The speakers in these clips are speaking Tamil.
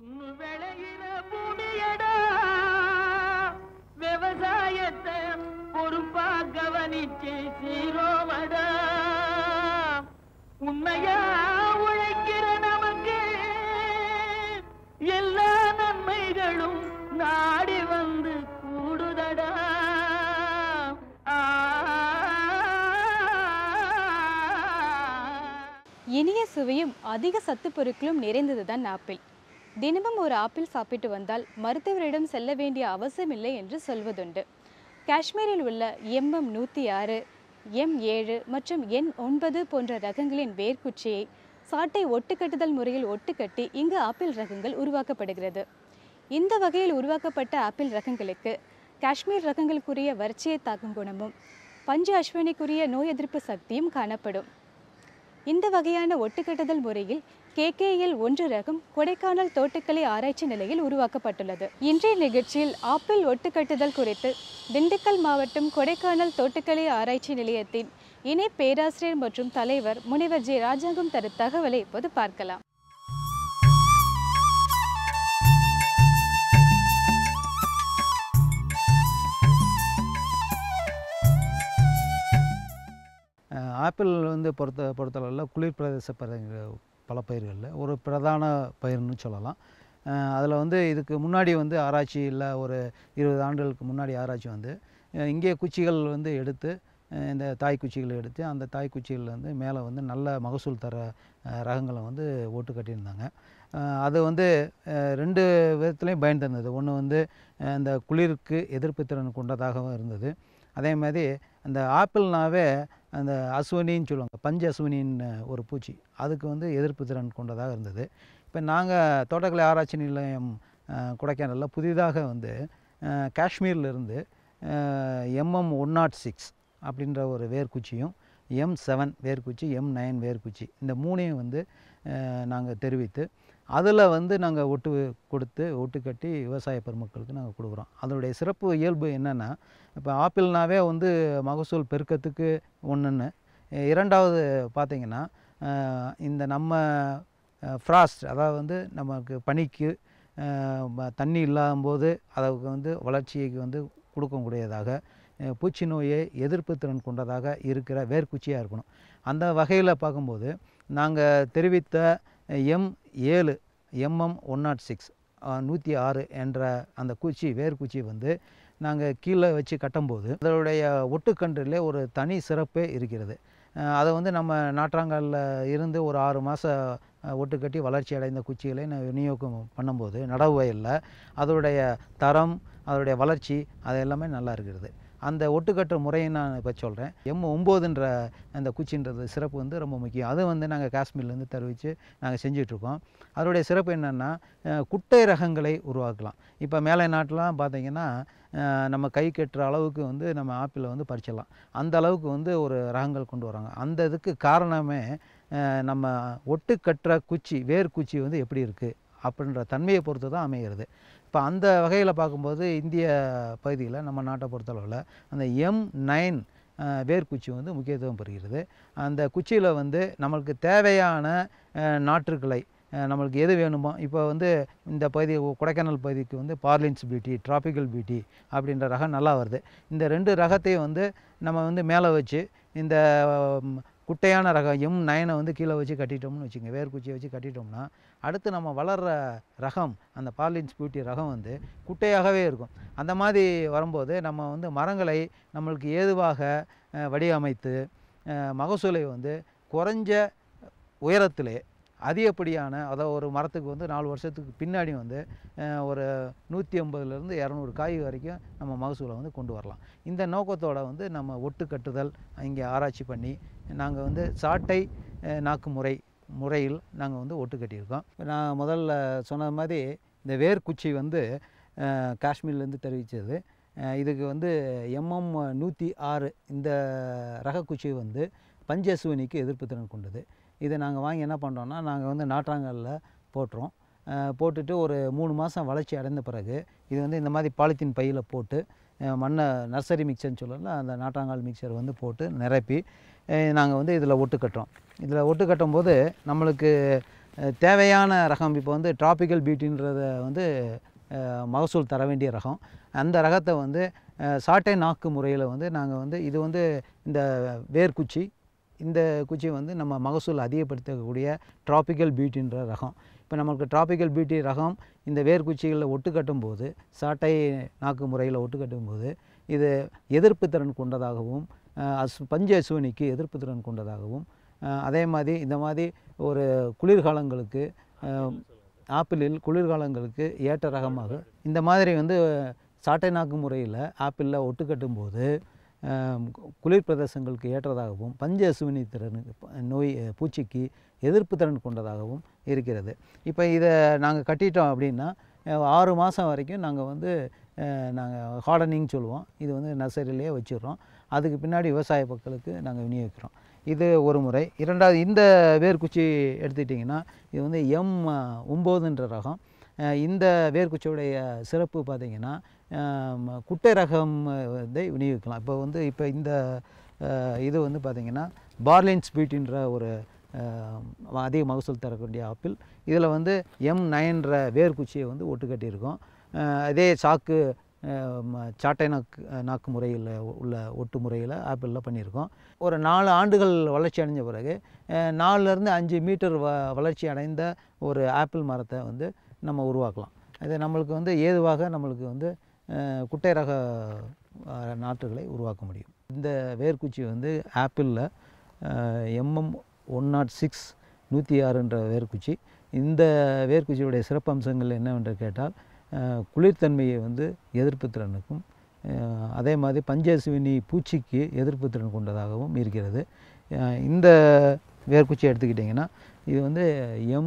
பொண்ணு விளையிற பூமியடா விவசாயத்தை பொறுப்பா கவனிச்சு சீரோவடா உண்மையா உழைக்கிற நமக்கு எல்லா நன்மைகளும் நாடி வந்து கூடுதடா ஆ இனிய சுவையும் அதிக சத்துப் பொருட்களும் நிறைந்ததுதான் ஆப்பிள் தினமும் ஒரு ஆப்பிள் சாப்பிட்டு வந்தால் மருத்துவரிடம் செல்ல வேண்டிய அவசியமில்லை என்று சொல்வதுண்டு காஷ்மீரில் உள்ள எம்எம் நூற்றி ஆறு எம் ஏழு மற்றும் எண் ஒன்பது போன்ற ரகங்களின் வேர்க்குச்சியை சாட்டை ஒட்டுக்கட்டுதல் முறையில் ஒட்டுக்கட்டி இங்கு ஆப்பிள் ரகங்கள் உருவாக்கப்படுகிறது இந்த வகையில் உருவாக்கப்பட்ட ஆப்பிள் ரகங்களுக்கு காஷ்மீர் ரகங்களுக்குரிய வறட்சியை தாக்கும் குணமும் பஞ்சு அஸ்வினிக்குரிய நோய் எதிர்ப்பு சக்தியும் காணப்படும் இந்த வகையான ஒட்டுக்கட்டுதல் முறையில் கேகேஎல் ஒன்று ரகம் கொடைக்கானல் தோட்டக்கலை ஆராய்ச்சி நிலையில் உருவாக்கப்பட்டுள்ளது இன்றைய நிகழ்ச்சியில் ஆப்பிள் ஒட்டுக்கட்டுதல் குறித்து திண்டுக்கல் மாவட்டம் கொடைக்கானல் தோட்டக்கலை ஆராய்ச்சி நிலையத்தின் இணை பேராசிரியர் மற்றும் தலைவர் முனைவர் ஜே ராஜாங்கம் தரும் தகவலை இப்போது பார்க்கலாம் அஹ் ஆப்பிள் வந்து பொறுத்த பொறுத்தளவில் குளிர் பிரதேச பயிர் பல பயிர்களில் ஒரு பிரதான பயிர்னு சொல்லலாம் அதில் வந்து இதுக்கு முன்னாடி வந்து ஆராய்ச்சி இல்லை ஒரு இருபது ஆண்டுகளுக்கு முன்னாடி ஆராய்ச்சி வந்து அஹ் இங்கே குச்சிகள் வந்து எடுத்து அஹ் இந்த தாய் குச்சிகளை எடுத்து அந்த தாய் குச்சிகளில் வந்து மேலே வந்து நல்ல மகசூல் தர அஹ் ரகங்களை வந்து ஓட்டு கட்டியிருந்தாங்க அஹ் அது வந்து அஹ் ரெண்டு விதத்துலேயும் பயன் தந்தது ஒன்று வந்து அஹ் இந்த குளிருக்கு எதிர்ப்பு திறன் கொண்டதாகவும் இருந்தது அதே மாதிரி அந்த ஆப்பிள்னாவே அந்த அஸ்வினின்னு சொல்லுவாங்க பஞ்ச அஸ்வினின்னு ஒரு பூச்சி அதுக்கு வந்து எதிர்ப்பு திறன் கொண்டதாக இருந்தது இப்போ நாங்கள் தோட்டக்கலை ஆராய்ச்சி நிலையம் அஹ், கொடைக்கானலில் புதிதாக வந்து அஹ், காஷ்மீர்ல இருந்து எம்எம் ஒன் நாட் சிக்ஸ் அப்படின்ற ஒரு வேர்க்குச்சியும் எம் செவன் வேர்க்குச்சி எம் நைன் வேர்க்குச்சி இந்த மூணையும் வந்து நாங்கள் தெரிவித்து அதில் வந்து நாங்கள் ஒட்டு கொடுத்து ஒட்டு கட்டி விவசாய பெருமக்களுக்கு நாங்கள் கொடுக்குறோம் அதனுடைய சிறப்பு இயல்பு என்னென்னா இப்போ ஆப்பிள்னாவே வந்து மகசூல் பெருக்கத்துக்கு ஒன்றுன்னு இரண்டாவது பார்த்திங்கன்னா அஹ், இந்த நம்ம ஃப்ராஸ்ட் அதாவது வந்து நமக்கு பனிக்கு அஹ், ம- தண்ணி இல்லாதபோது அதுக்கு வந்து வளர்ச்சிக்கு வந்து கொடுக்கக்கூடியதாக அஹ், பூச்சி நோயை எதிர்ப்பு திறன் கொண்டதாக இருக்கிற வேர்க்குச்சியாக இருக்கணும் அந்த வகையில் பார்க்கும்போது நாங்கள் தெரிவித்த எம் ஏழு எம்எம் ஒன் நாட் சிக்ஸ் நூற்றி ஆறு என்ற அந்த குச்சி வேர்க்குச்சி வந்து நாங்கள் கீழே வச்சு கட்டும்போது அதனுடைய ஒட்டுக்கன்றிலே ஒரு தனி சிறப்பே இருக்கிறது அஹ் அதை வந்து நம்ம நாற்றாங்காலில் இருந்து ஒரு ஆறு மாதம் ஒட்டு கட்டி வளர்ச்சி அடைந்த குச்சிகளை நான் விநியோகம் பண்ணும்போது நடவு வயலில் அதோடைய தரம் அதோடைய வளர்ச்சி அது எல்லாமே நல்லா இருக்கிறது அந்த ஒட்டுக்கட்டுற முறையை நான் இப்போ சொல்கிறேன் எம் ஒம்போதுன்ற அந்த குச்சின்றது சிறப்பு வந்து ரொம்ப முக்கியம் அது வந்து நாங்கள் காஷ்மீர்லேருந்து தெரிவித்து நாங்கள் செஞ்சிட்ருக்கோம் அதோடைய சிறப்பு என்னென்னா குட்டை ரகங்களை உருவாக்கலாம் இப்போ மேலை நாட்டிலாம் பார்த்தீங்கன்னா அஹ், நம்ம கை கட்டுற அளவுக்கு வந்து நம்ம ஆப்பிளை வந்து பறிச்சிடலாம் அந்த அளவுக்கு வந்து ஒரு ரகங்கள் கொண்டு வராங்க அந்த இதுக்கு காரணமே அஹ், நம்ம ஒட்டு கட்டுற குச்சி வேர் குச்சி வந்து எப்படி இருக்குது அப்படின்ற தன்மையை பொறுத்து தான் அமைகிறது இப்போ அந்த வகையில் பார்க்கும்போது இந்திய பகுதியில் நம்ம நாட்டை பொறுத்தளவில் அந்த எம் நைன் வேர்க்குச்சி வந்து முக்கியத்துவம் பெறுகிறது அந்த குச்சியில் வந்து நம்மளுக்கு தேவையான அஹ், நாற்றுக்களை அஹ், நம்மளுக்கு எது வேணுமோ இப்போ வந்து இந்த பகுதி கொடைக்கானல் பகுதிக்கு வந்து பார்லின்ஸ் பியூட்டி டிராபிக்கல் பியூட்டி அப்படின்ற ரகம் நல்லா வருது இந்த ரெண்டு ரகத்தையும் வந்து நம்ம வந்து மேலே வச்சு இந்த ம், குட்டையான ரகம் எம் நைனை வந்து கீழே வச்சு கட்டிட்டோம்னு வச்சுங்க வேர்க்குச்சியை வச்சு கட்டிட்டோம்னா அடுத்து நம்ம வளர்கிற ரகம் அந்த பார்லின்ஸ் பியூட்டி ரகம் வந்து குட்டையாகவே இருக்கும் அந்த மாதிரி வரும்போது நம்ம வந்து மரங்களை நம்மளுக்கு ஏதுவாக அஹ், வடிவமைத்து அஹ், மகசூலை வந்து குறைஞ்ச உயரத்திலே அதிகப்படியான அதாவது ஒரு மரத்துக்கு வந்து நாலு வருஷத்துக்கு பின்னாடி வந்து அஹ், ஒரு நூற்றி ஐம்பதுலேருந்து இரநூறு காய் வரைக்கும் நம்ம மகசூலை வந்து கொண்டு வரலாம் இந்த நோக்கத்தோட வந்து நம்ம ஒட்டு கட்டுதல் இங்கே ஆராய்ச்சி பண்ணி நாங்கள் வந்து சாட்டை அஹ், நாக்கு முறை முறையில் நாங்கள் வந்து ஒட்டு கட்டியிருக்கோம் நான் முதல்ல சொன்னது மாதிரி இந்த வேர்க்குச்சி வந்து அஹ், காஷ்மீர்லேருந்து தெரிவித்தது இதுக்கு வந்து எம்எம் நூற்றி ஆறு இந்த ரகக்குச்சி வந்து பஞ்சசுவனிக்கு எதிர்ப்பு திறன் கொண்டது இதை நாங்கள் வாங்கி என்ன பண்ணுறோன்னா நாங்கள் வந்து நாற்றாங்கல்ல போட்டுறோம் அஹ், போட்டுட்டு ஒரு மூணு மாதம் வளர்ச்சி அடைந்த பிறகு இது வந்து இந்த மாதிரி பாலித்தீன் பையில் போட்டு அஹ், மண்ணை நர்சரி மிக்சர்னு சொல்லல அந்த நாற்றாங்கால் மிக்சர் வந்து போட்டு நிரப்பி நாங்கள் வந்து இதில் ஒட்டு கட்டுறோம் இதில் ஒட்டு கட்டும்போது நம்மளுக்கு அஹ், தேவையான ரகம் இப்போ வந்து டிராபிக்கல் பீட்டின்றத வந்து அஹ், மகசூல் தர வேண்டிய ரகம் அந்த ரகத்தை வந்து அஹ், சாட்டை நாக்கு முறையில் வந்து நாங்கள் வந்து இது வந்து இந்த வேர்க்குச்சி இந்த குச்சி வந்து நம்ம மகசூல் அதிகப்படுத்தக்கூடிய டிராபிக்கல் பியூட்டின்ற ரகம் இப்போ நமக்கு டிராபிக்கல் பியூட்டி ரகம் இந்த வேர்க்குச்சிகளில் ஒட்டு கட்டும்போது சாட்டை நாக்கு முறையில் ஒட்டு கட்டும்போது இது எதிர்ப்பு திறன் கொண்டதாகவும் அஹ், அஸ் பஞ்ச அசுவனிக்கு எதிர்ப்பு திறன் கொண்டதாகவும் அஹ், அதே மாதிரி இந்த மாதிரி ஒரு குளிர்காலங்களுக்கு அஹ், ஆப்பிளில் குளிர்காலங்களுக்கு ஏற்ற ரகமாக இந்த மாதிரி வந்து சாட்டை நாக்கு முறையில் ஆப்பிளில் ஒட்டு கட்டும்போது ஆம், கு- குளிர் பிரதேசங்களுக்கு ஏற்றதாகவும் பஞ்ச அசுவினி திறன் ப- நோய் அஹ், பூச்சிக்கு எதிர்ப்பு திறன் கொண்டதாகவும் இருக்கிறது இப்போ இதை நாங்கள் கட்டிட்டோம் அப்படின்னா அஹ், ஆறு மாதம் வரைக்கும் நாங்கள் வந்து நாங்கள் ஹார்டனிங் சொல்லுவோம் இது வந்து நர்சரியிலேயே வச்சிடுறோம் அதுக்கு பின்னாடி விவசாய மக்களுக்கு நாங்கள் விநியோகிக்கிறோம் இது ஒரு முறை இரண்டாவது இந்த வேர்க்குச்சி எடுத்துக்கிட்டிங்கன்னா இது வந்து எம் ஒம்போதுன்ற ரகம் அஹ் இந்த வேர்க்குச்சியுடைய சிறப்பு பார்த்திங்கன்னா ஆம், குட்டை ரகம் வந்து விநியோகிக்கலாம் இப்போ வந்து இப்போ இந்த அஹ், இது வந்து பார்த்திங்கன்னா பார்லின் ஸ்பீட்டின்ற ஒரு அஹ், அதிக மகசூல் தரக்கூடிய ஆப்பிள் இதில் வந்து எம் நைன்ற வேர்க்குச்சியை வந்து ஒட்டு கட்டியிருக்கோம் அஹ், அதே சாக்கு அஹ், ம- சாட்டை நாக்கு நாக்கு முறையில் உள்ள ஒட்டு முறையில் ஆப்பிளில் பண்ணியிருக்கோம் ஒரு நாலு ஆண்டுகள் வளர்ச்சி அடைஞ்ச பிறகு அஹ், நாலுலேருந்து அஞ்சு மீட்டர் வ வளர்ச்சி அடைந்த ஒரு ஆப்பிள் மரத்தை வந்து நம்ம உருவாக்கலாம் இது நம்மளுக்கு வந்து ஏதுவாக நம்மளுக்கு வந்து அஹ், குட்டை ரக அஹ், நாற்றுகளை உருவாக்க முடியும் இந்த வேர்க்குச்சி வந்து ஆப்பிளில் எம்எம் ஒன் நாட் சிக்ஸ் நூற்றி ஆறுன்ற வேர்க்குச்சி இந்த வேர்க்குச்சியுடைய சிறப்பம்சங்கள் என்னவென்று கேட்டால் அஹ், குளிர்தன்மையை வந்து எதிர்ப்பு திறனுக்கும் அஹ், அதே மாதிரி பஞ்சசுவினி பூச்சிக்கு எதிர்ப்பு திறன் கொண்டதாகவும் இருக்கிறது அஹ், இந்த வேர்க்குச்சி எடுத்துக்கிட்டிங்கன்னா இது வந்து எம்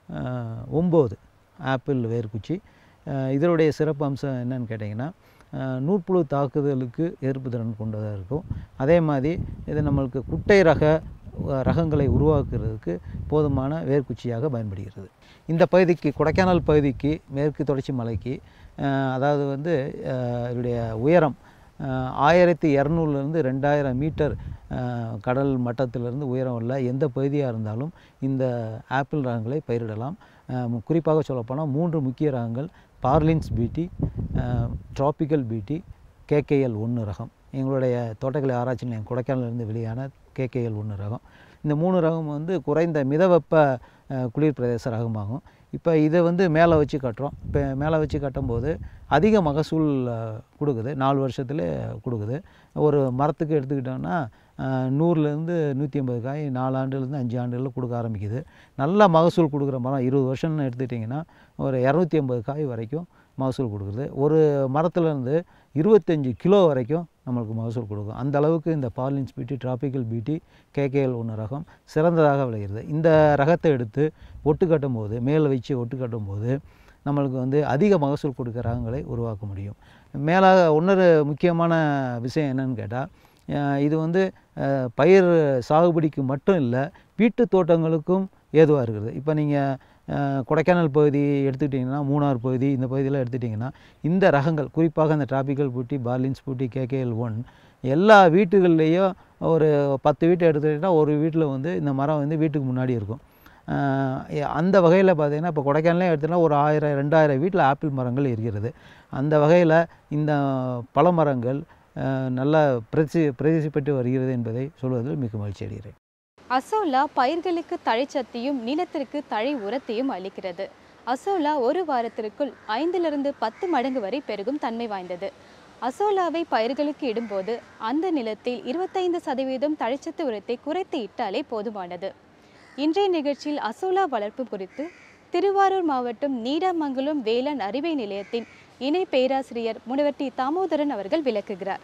ஒம்பது ஆப்பிள் வேர்க்குச்சி அஹ், இதனுடைய சிறப்பு அம்சம் என்னன்னு கேட்டிங்கன்னா அஹ், நூற்புழு தாக்குதலுக்கு எதிர்ப்பு திறன் கொண்டதாக இருக்கும் அதே மாதிரி இது நம்மளுக்கு குட்டை ரக அஹ், ரகங்களை உருவாக்குறதுக்கு போதுமான வேர்க்குச்சியாக பயன்படுகிறது இந்த பகுதிக்கு கொடைக்கானல் பகுதிக்கு மேற்கு தொடர்ச்சி மலைக்கு அஹ், அதாவது வந்து அஹ், இதனுடைய உயரம் அஹ், ஆயிரத்தி இரநூறுலேருந்து ரெண்டாயிரம் மீட்டர் அஹ், கடல் மட்டத்திலிருந்து உயரம் உள்ள எந்த பகுதியாக இருந்தாலும் இந்த ஆப்பிள் ரகங்களை பயிரிடலாம் அஹ், குறிப்பாக சொல்லப்போனால் மூன்று முக்கிய ரகங்கள் பார்லின்ஸ் பீட்டி ட்ராபிக்கல் பீட்டி கேகேஎல் ஒன்று ரகம் எங்களுடைய தோட்டக்கலை ஆராய்ச்சி நிலையம் கொடைக்கானலிருந்து வெளியான கேகேஎல் ஒன்று ரகம் இந்த மூணு ரகம் வந்து குறைந்த மிதவெப்ப அஹ், குளிர் பிரதேச ரகமாகும் இப்போ இதை வந்து மேலே வச்சு கட்டுறோம் இப்போ மேலே வச்சு கட்டும்போது அதிக மகசூல் அஹ், கொடுக்குது நாலு வருஷத்துல கொடுக்குது ஒரு மரத்துக்கு எடுத்துக்கிட்டோம்னா அஹ், நூறுலேருந்து நூற்றி ஐம்பது காய் நாலு ஆண்டுலேருந்து அஞ்சு ஆண்டுகளில் கொடுக்க ஆரம்பிக்குது நல்ல மகசூல் கொடுக்குற மரம் இருபது வருஷம்னு எடுத்துக்கிட்டிங்கன்னா ஒரு இரநூத்தி ஐம்பது காய் வரைக்கும் மகசூல் கொடுக்குறது ஒரு மரத்துலேருந்து இருபத்தஞ்சி கிலோ வரைக்கும் நம்மளுக்கு மகசூல் கொடுக்கும் அந்த அளவுக்கு இந்த பார்லின்ஸ் பீட்டி டிராபிக்கல் பீட்டி கேகேஎல் ஒன்று ரகம் சிறந்ததாக விளைகிறது இந்த ரகத்தை எடுத்து ஒட்டு கட்டும்போது மேலே வச்சு ஒட்டு கட்டும்போது நம்மளுக்கு வந்து அதிக மகசூல் கொடுக்குற ரகங்களை உருவாக்க முடியும் மேலாக இன்னொரு முக்கியமான விஷயம் என்னன்னு கேட்டால் இது வந்து அஹ், பயிர் சாகுபடிக்கு மட்டும் இல்லை வீட்டு தோட்டங்களுக்கும் ஏதுவாக இருக்குது இப்போ நீங்கள் கொடைக்கானல் பகுதி எடுத்துக்கிட்டிங்கன்னா மூணார் பகுதி இந்த பகுதியெல்லாம் எடுத்துட்டிங்கன்னா இந்த ரகங்கள் குறிப்பாக அந்த டிராபிக்கல் பூட்டி பார்லின்ஸ் பூட்டி கேகேஎல் ஒன் எல்லா வீட்டுகள்லேயும் ஒரு பத்து வீட்டை எடுத்துக்கிட்டிங்கன்னா ஒரு வீட்டில் வந்து இந்த மரம் வந்து வீட்டுக்கு முன்னாடி இருக்கும் ஆஹ் எ- அந்த வகையில் பார்த்தீங்கன்னா இப்போ கொடைக்கானலே எடுத்தோன்னா ஒரு ஆயிரம் ரெண்டாயிரம் வீட்டில் ஆப்பிள் மரங்கள் இருக்கிறது அந்த வகையில் இந்த பல மரங்கள் ஆஹ் நல்லா பிரசி பிரதிசி பெற்று வருகிறது என்பதை சொல்வதில் மிக மகிழ்ச்சி அடைகிறேன் அசோலா பயிர்களுக்கு தழைச்சத்தையும் நிலத்திற்கு தழை உரத்தையும் அளிக்கிறது அசோலா ஒரு வாரத்திற்குள் ஐந்திலிருந்து பத்து மடங்கு வரை பெருகும் தன்மை வாய்ந்தது அசோலாவை பயிர்களுக்கு இடும்போது அந்த நிலத்தில் இருபத்தைந்து சதவீதம் தழைச்சத்து உரத்தை குறைத்து இட்டாலே போதுமானது இன்றைய நிகழ்ச்சியில் அசோலா வளர்ப்பு குறித்து திருவாரூர் மாவட்டம் நீடாமங்கலம் வேளாண் அறிவை நிலையத்தின் இணை பேராசிரியர் முனைவர் டி தாமோதரன் அவர்கள் விளக்குகிறார்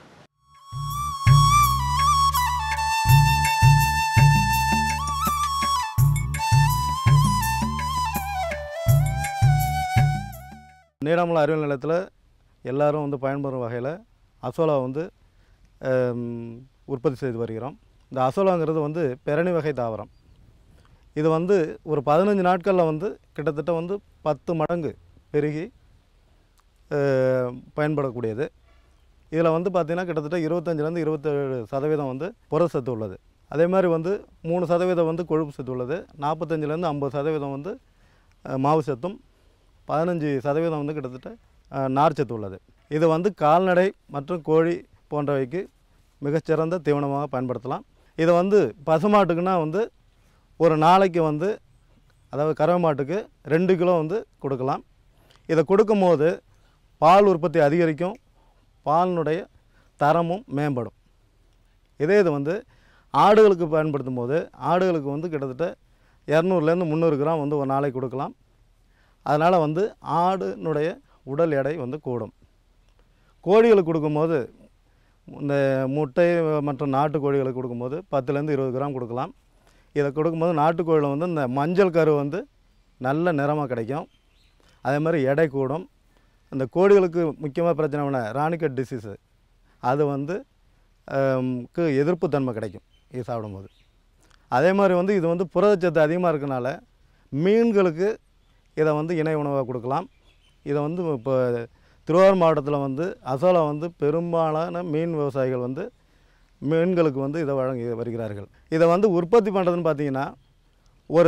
நீடாமலை அறிவியல் நிலையத்தில் எல்லாரும் வந்து பயன்பெறும் வகையில் அசோலா வந்து ஹம், உற்பத்தி செய்து வருகிறோம் இந்த அசோலாங்கிறது வந்து பெரணி வகை தாவரம் இது வந்து ஒரு பதினஞ்சு நாட்களில் வந்து கிட்டத்தட்ட வந்து பத்து மடங்கு பெருகி அஹ், பயன்படக்கூடியது இதில் வந்து பார்த்திங்கன்னா கிட்டத்தட்ட இருபத்தஞ்சிலேருந்து இருபத்தேழு சதவீதம் வந்து புரசத்து உள்ளது அதே மாதிரி வந்து மூணு சதவீதம் வந்து கொழுப்பு சத்து உள்ளது நாற்பத்தஞ்சிலேருந்து ஐம்பது சதவீதம் வந்து அஹ், மாவு சத்தும் பதினஞ்சு சதவீதம் வந்து கிட்டத்தட்ட அஹ், நார்ச்சத்து உள்ளது இது வந்து கால்நடை மற்றும் கோழி போன்றவைக்கு மிகச்சிறந்த தீவனமாக பயன்படுத்தலாம் இதை வந்து பசுமாட்டுக்குன்னா வந்து ஒரு நாளைக்கு வந்து அதாவது கறவை மாட்டுக்கு ரெண்டு கிலோ வந்து கொடுக்கலாம் இதை கொடுக்கும்போது பால் உற்பத்தி அதிகரிக்கும் பாலினுடைய தரமும் மேம்படும் இதே இது வந்து ஆடுகளுக்கு பயன்படுத்தும் போது ஆடுகளுக்கு வந்து கிட்டத்தட்ட இரநூறுலேருந்து முந்நூறு கிராம் வந்து ஒரு நாளைக்கு கொடுக்கலாம் அதனால் வந்து ஆடுனுடைய உடல் எடை வந்து கூடும் கோழிகளுக்கு கொடுக்கும்போது இந்த முட்டை மற்றும் நாட்டு கோழிகளுக்கு கொடுக்கும்போது பத்துலேருந்து இருபது கிராம் கொடுக்கலாம் இதை கொடுக்கும்போது நாட்டுக்கோழியில் வந்து இந்த மஞ்சள் கரு வந்து நல்ல நிறமாக கிடைக்கும் அதே மாதிரி எடை கூடும் இந்த கோழிகளுக்கு முக்கியமாக பிரச்சனை என்ன ராணிக்கட் டிசீஸு அது வந்து ஆம், க்கு எதிர்ப்பு தன்மை கிடைக்கும் இது சாப்பிடும்போது அதே மாதிரி வந்து இது வந்து புரதச்சத்து அதிகமாக இருக்கனால மீன்களுக்கு இதை வந்து இணை உணவாக கொடுக்கலாம் இதை வந்து இப்போ திருவாரூர் மாவட்டத்தில் வந்து அசோலா வந்து பெரும்பாலான மீன் விவசாயிகள் வந்து மீன்களுக்கு வந்து இதை வழங்கி வருகிறார்கள் இதை வந்து உற்பத்தி பண்ணுறதுன்னு பார்த்தீங்கன்னா ஒரு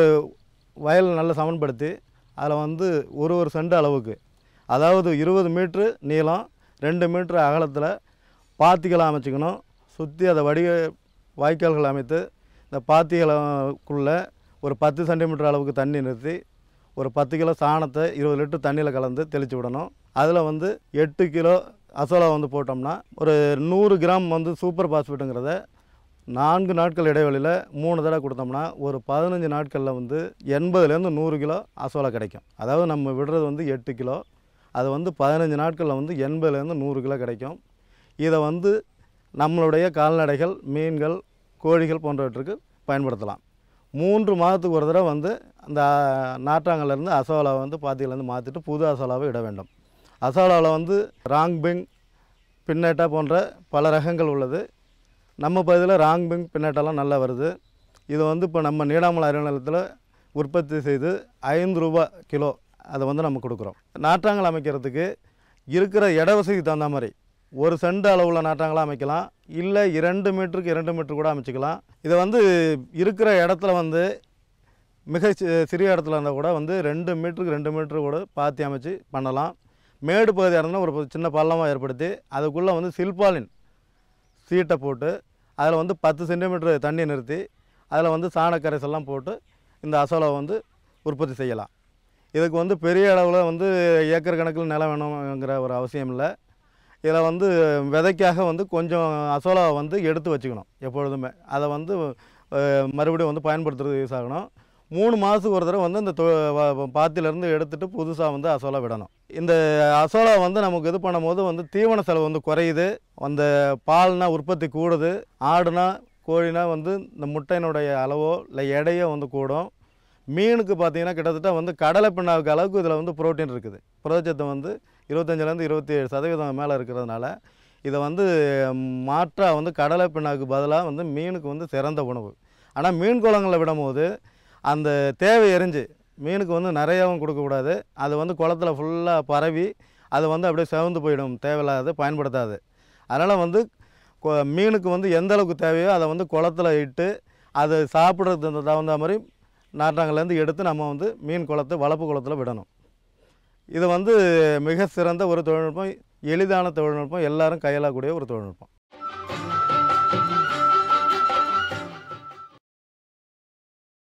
வயல் நல்லா சமன்படுத்தி அதில் வந்து ஒரு ஒரு சென்ட் அளவுக்கு அதாவது இருபது மீட்ரு நீளம் ரெண்டு மீட்ரு அகலத்தில் பாத்திகளை அமைச்சுக்கணும் சுற்றி அதை வடிக வாய்க்கால்கள் அமைத்து இந்த பாத்திகளுக்குள்ளே ஒரு பத்து சென்டிமீட்டர் அளவுக்கு தண்ணி நிறுத்தி ஒரு பத்து கிலோ சாணத்தை இருபது லிட்டர் தண்ணியில் கலந்து தெளித்து விடணும் அதில் வந்து எட்டு கிலோ அசோலா வந்து போட்டோம்னா ஒரு நூறு கிராம் வந்து சூப்பர் பாஸ்பேட்டுங்கிறத நான்கு நாட்கள் இடைவெளியில் மூணு தடவை கொடுத்தோம்னா ஒரு பதினஞ்சு நாட்களில் வந்து எண்பதுலேருந்து நூறு கிலோ அசோலா கிடைக்கும் அதாவது நம்ம விடுறது வந்து எட்டு கிலோ அது வந்து பதினஞ்சு நாட்களில் வந்து எண்பதுலேருந்து நூறு கிலோ கிடைக்கும் இதை வந்து நம்மளுடைய கால்நடைகள் மீன்கள் கோழிகள் போன்றவற்றுக்கு பயன்படுத்தலாம் மூன்று மாதத்துக்கு ஒரு தடவை வந்து அந்த நாற்றாங்கல்லேருந்து அசோலாவை வந்து பாத்தியிலேருந்து மாற்றிட்டு புது அசோலாவை இட வேண்டும் அசோலாவில் வந்து ராங்பிங் பின்னேட்டா போன்ற பல ரகங்கள் உள்ளது நம்ம பகுதியில் ராங்பிங் பின்னேட்டாலாம் நல்லா வருது இது வந்து இப்போ நம்ம நீடாமலை அறிவு நிலையத்தில் உற்பத்தி செய்து ஐந்து ரூபா கிலோ அதை வந்து நம்ம கொடுக்குறோம் நாற்றாங்கல் அமைக்கிறதுக்கு இருக்கிற இட வசதிக்கு தகுந்த மாதிரி ஒரு சென்ட் அளவுள்ள நாற்றாங்கலாம் அமைக்கலாம் இல்லை இரண்டு மீட்டருக்கு இரண்டு மீட்டர் கூட அமைச்சிக்கலாம் இதை வந்து இருக்கிற இடத்துல வந்து மிக சி- சிறிய இடத்துல இருந்தால் கூட வந்து ரெண்டு மீட்டருக்கு ரெண்டு மீட்டர் கூட பாத்தி அமைச்சு பண்ணலாம் மேடு பகுதியாக இருந்தால் ஒரு சின்ன பள்ளமாக ஏற்படுத்தி அதுக்குள்ளே வந்து சில்பாலின் சீட்டை போட்டு அதில் வந்து பத்து சென்டிமீட்டர் தண்ணி நிறுத்தி அதில் வந்து சாணக்கரைசெல்லாம் போட்டு இந்த அசோலாவை வந்து உற்பத்தி செய்யலாம் இதுக்கு வந்து பெரிய அளவில் வந்து ஏக்கர் கணக்கில் நிலம் வேணுங்கிற ஒரு அவசியம் இல்லை இதில் வந்து விதைக்காக வந்து கொஞ்சம் அசோலாவை வந்து எடுத்து வச்சுக்கணும் எப்பொழுதுமே அதை வந்து அஹ், மறுபடியும் வந்து பயன்படுத்துறது யூஸ் ஆகணும் மூணு மாதத்துக்கு ஒரு தடவை வந்து இந்த தொ- வ- பாத்தியிலேருந்து எடுத்துட்டு புதுசாக வந்து அசோலா விடணும் இந்த அசோலா வந்து நமக்கு இது பண்ணும்போது வந்து தீவன செலவு வந்து குறையுது அந்த பால்னா உற்பத்தி கூடுது ஆடுனா கோழினா வந்து இந்த முட்டையினுடைய அளவோ இல்லை எடையோ வந்து கூடும் மீனுக்கு பார்த்தீங்கன்னா கிட்டத்தட்ட வந்து கடலை பிண்ணாக்கு அளவுக்கு இதில் வந்து புரோட்டீன் இருக்குது புரதச்சத்து வந்து இருபத்தஞ்சிலேருந்து இருபத்தி ஏழு சதவீதம் மேலே இருக்கிறதுனால இதை வந்து மாற்றாக வந்து கடலை பிண்ணாக்கு பதிலாக வந்து மீனுக்கு வந்து சிறந்த உணவு ஆனால் மீன் குளங்களில் விடும்போது அந்த தேவை எரிஞ்சு மீனுக்கு வந்து நிறையாவும் கொடுக்கக்கூடாது அது வந்து குளத்துல ஃபுல்லாக பரவி அது வந்து அப்படியே செவந்து போயிடும் தேவையில்லாத பயன்படுத்தாது அதனால் வந்து கொ- மீனுக்கு வந்து எந்த அளவுக்கு தேவையோ அதை வந்து குளத்துல இட்டு அது சாப்பிட்றதுக்கு தகுந்த மாதிரி நாட்டாங்கலேருந்து எடுத்து நம்ம வந்து மீன் குளத்தை வளர்ப்பு குளத்தில் விடணும் இது வந்து மிக சிறந்த ஒரு தொழில்நுட்பம் எளிதான தொழில்நுட்பம் எல்லாரும் கையாளக்கூடிய ஒரு தொழில்நுட்பம்